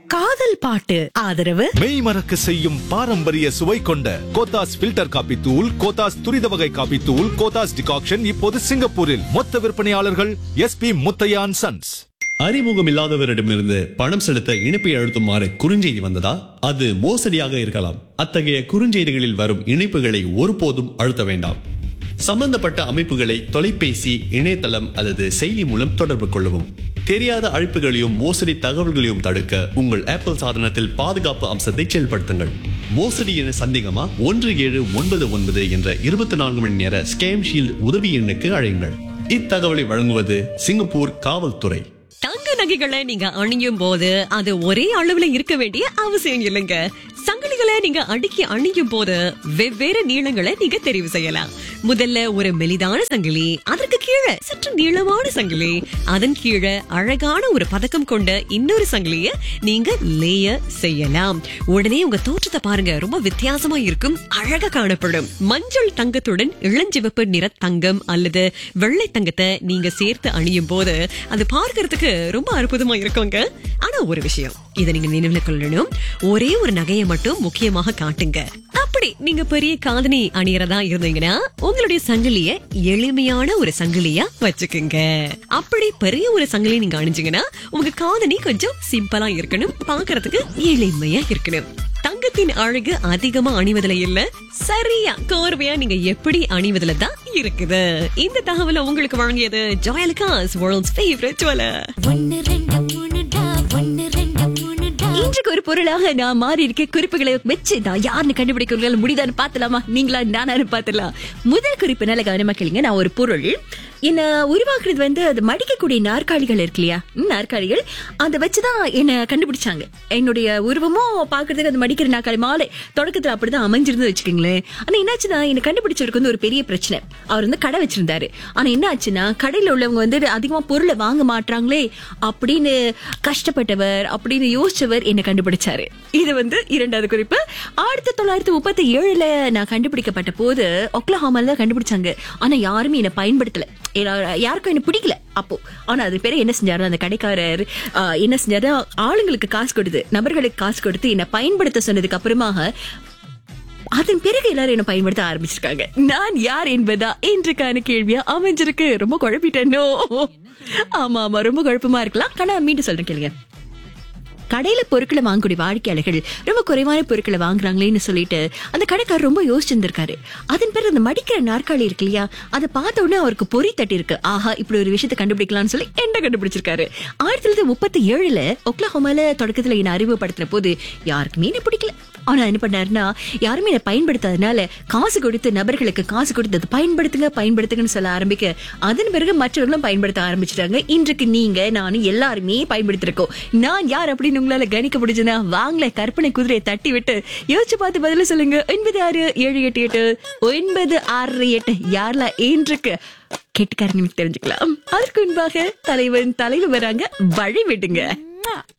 காதல் பாட்டு ஆதரவு மெய் மறக்க செய்யும் பாரம்பரிய சுவை கொண்ட கோத்தாஸ் ஃபில்டர் காபி தூள் கோத்தாஸ் துரித வகை காபி தூள் கோத்தாஸ் டிகாக்ஷன் இப்போது சிங்கப்பூரில் மொத்த விற்பனையாளர்கள் எஸ்பி முத்தையான் சன்ஸ் அறிமுகம் இல்லாதவரிடமிருந்து பணம் செலுத்த இணைப்பை அழுத்துமாறு குறுஞ்செய்தி வந்ததா அது மோசடியாக இருக்கலாம் அத்தகைய குறுஞ்செய்திகளில் வரும் இணைப்புகளை ஒருபோதும் அழுத்த வேண்டாம் சம்பந்தப்பட்ட அமைப்புகளை தொலைபேசி இணையதளம் அல்லது செயலி மூலம் தொடர்பு கொள்ளவும் தெரியாத அழைப்புகளையும் மோசடி தகவல்களையும் தடுக்க உங்கள் ஆப்பிள் சாதனத்தில் பாதுகாப்பு அம்சத்தை செயல்படுத்துங்கள் மோசடி என சந்தேகமா ஒன்று ஏழு ஒன்பது ஒன்பது என்ற இருபத்தி நான்கு மணி நேர ஸ்கேம் ஷீல்ட் உதவி எண்ணுக்கு அழையுங்கள் இத்தகவலை வழங்குவது சிங்கப்பூர் காவல்துறை தங்க நகைகளை நீங்க அணியும் போது அது ஒரே அளவுல இருக்க வேண்டிய அவசியம் இல்லைங்க சங்கிலிகளை நீங்க அடுக்கி அணியும் போது வெவ்வேறு நீளங்களை நீங்க தெரிவு செய்யலாம் முதல்ல ஒரு மெலிதான சங்கிலி அதற்கு கீழே சற்று நீளமான சங்கிலி அதன் கீழே அழகான ஒரு பதக்கம் கொண்ட இன்னொரு சங்கிலிய நீங்க லேயர் செய்யலாம் உடனே உங்க தோற்றத்தை பாருங்க ரொம்ப வித்தியாசமா இருக்கும் அழகா காணப்படும் மஞ்சள் தங்கத்துடன் இளஞ்சிவப்பு நிற தங்கம் அல்லது வெள்ளை தங்கத்தை நீங்க சேர்த்து அணியும் போது அது பார்க்கறதுக்கு ரொம்ப அற்புதமா இருக்குங்க ஆனா ஒரு விஷயம் இதை நீங்க நினைவுல கொள்ளணும் ஒரே ஒரு நகையை மட்டும் முக்கியமாக காட்டுங்க அப்படி நீங்க பெரிய காதணி அணியறதா இருந்தீங்கன்னா உங்களுடைய சங்கிலிய எளிமையான ஒரு சங்கிலியா வச்சுக்குங்க அப்படி பெரிய ஒரு சங்கிலி நீங்க அணிஞ்சீங்கன்னா உங்க காதணி கொஞ்சம் சிம்பிளா இருக்கணும் பார்க்கறதுக்கு எளிமையா இருக்கணும் தங்கத்தின் அழகு அதிகமா அணிவதுல இல்ல சரியா கோர்வையா நீங்க எப்படி அணிவதுல தான் இருக்குது இந்த தகவலை உங்களுக்கு வழங்கியது ஜோயலுக்காஸ் வேர்ல்ட்ஸ் ஃபேவரட் ஜுவலர் ஒன்னு ரெண்டு மூணுடா ஒன்னு ரெண்டு மூணுடா இன்றைக்கு ஒரு பொருளாக நான் மாறி இருக்க குறிப்புகளை வச்சு நான் யாருன்னு கண்டுபிடிக்கிறீர்கள் முடிதான்னு பாத்தலாமா நீங்களா நானு பாத்துலாம் முதல் குறிப்பு நல்ல கவனமா கேளுங்க நான் ஒரு பொருள் என்ன உருவாக்குறது வந்து அது மடிக்கக்கூடிய நாற்காலிகள் இருக்கு இல்லையா ம், நாற்காலிகள் அதை வச்சுதான் என்ன கண்டுபிடிச்சாங்க என்னுடைய உருவமும் பாக்குறதுக்கு அந்த மடிக்கிற நாற்காலி மாலை தொடக்கத்துல அப்படிதான் அமைஞ்சிருந்து வச்சுக்கோங்களேன் ஆனா என்னாச்சுன்னா என்ன கண்டுபிடிச்சவருக்கு வந்து ஒரு பெரிய பிரச்சனை அவர் வந்து கடை வச்சிருந்தாரு ஆனா என்ன ஆச்சுன்னா கடையில உள்ளவங்க வந்து அதிகமா பொருளை வாங்க மாட்றாங்களே அப்படின்னு கஷ்டப்பட்டவர் அப்படின்னு யோசிச்சவர் என்ன கண்டுபிடிச்சாரு இது வந்து இரண்டாவது குறிப்பு ஆயிரத்தி தொள்ளாயிரத்தி முப்பத்தி ஏழுல நான் கண்டுபிடிக்கப்பட்ட போது ஒக்லஹாமால தான் கண்டுபிடிச்சாங்க ஆனா யாருமே என்ன பயன்படுத்தல ஏன்னா, யாருக்கும் என்ன பிடிக்கல அப்போ ஆனா அது பேரு என்ன செஞ்சாரு அந்த கடைக்காரர் ஆ, என்ன செஞ்சாரு ஆளுங்களுக்கு காசு கொடுத்து நபர்களுக்கு காசு கொடுத்து என்ன பயன்படுத்த சொன்னதுக்கு அப்புறமாக அதன் பிறகு எல்லாரும் என்ன பயன்படுத்த ஆரம்பிச்சிருக்காங்க நான் யார் என்பதா இன்றைக்கான கேள்வியா அமைஞ்சிருக்கு ரொம்ப குழப்பிட்டேனோ ஆமா ஆமா ரொம்ப குழப்பமா இருக்கலாம் ஆனா மீண்டும் சொல்றேன் கேளுங்க கடையில பொருட்களை வாங்கக்கூடிய வாடிக்கையாளர்கள் ரொம்ப குறைவான பொருட்களை வாங்குறாங்களேன்னு சொல்லிட்டு அந்த கடைக்காரர் ரொம்ப யோசிச்சிருந்திருக்காரு அதன் பிறகு அந்த மடிக்கிற நாற்காலி இருக்கு இல்லையா அதை பார்த்த உடனே அவருக்கு பொறி தட்டி இருக்கு ஆஹா இப்படி ஒரு விஷயத்தை கண்டுபிடிக்கலாம்னு சொல்லி என்ன கண்டுபிடிச்சிருக்காரு ஆயிரத்தி தொள்ளாயிரத்தி முப்பத்தி ஏழுல ஒக்லஹோமால தொடக்கத்துல என்ன அறிமுகப்படுத்தின போது யாருக்குமே என்ன பிடிக்கல ஆனா என்ன பண்ணாருன்னா யாருமே என்ன பயன்படுத்தாதனால காசு கொடுத்து நபர்களுக்கு காசு கொடுத்து அதை பயன்படுத்துங்க பயன்படுத்துங்கன்னு சொல்ல ஆரம்பிக்க அதன் பிறகு மற்றவர்களும் பயன்படுத்த ஆரம்பிச்சிட்டாங்க இன்றைக்கு நீங்க நானும் எல்லாருமே பயன்படுத்திருக்கோம் நான் யார் அப்படின்னு உங்களால கணிக்க முடிஞ்சதுன்னா வாங்கல கற்பனை குதிரையை தட்டி விட்டு யோசிச்சு பார்த்து பதில சொல்லுங்க ஒன்பது ஆறு ஏழு எட்டு எட்டு ஒன்பது ஆறு எட்டு யாரெல்லாம் இன்றைக்கு கெட்டுக்காரங்க தெரிஞ்சுக்கலாம் அதற்கு முன்பாக தலைவன் தலைவர் வராங்க வழி விடுங்க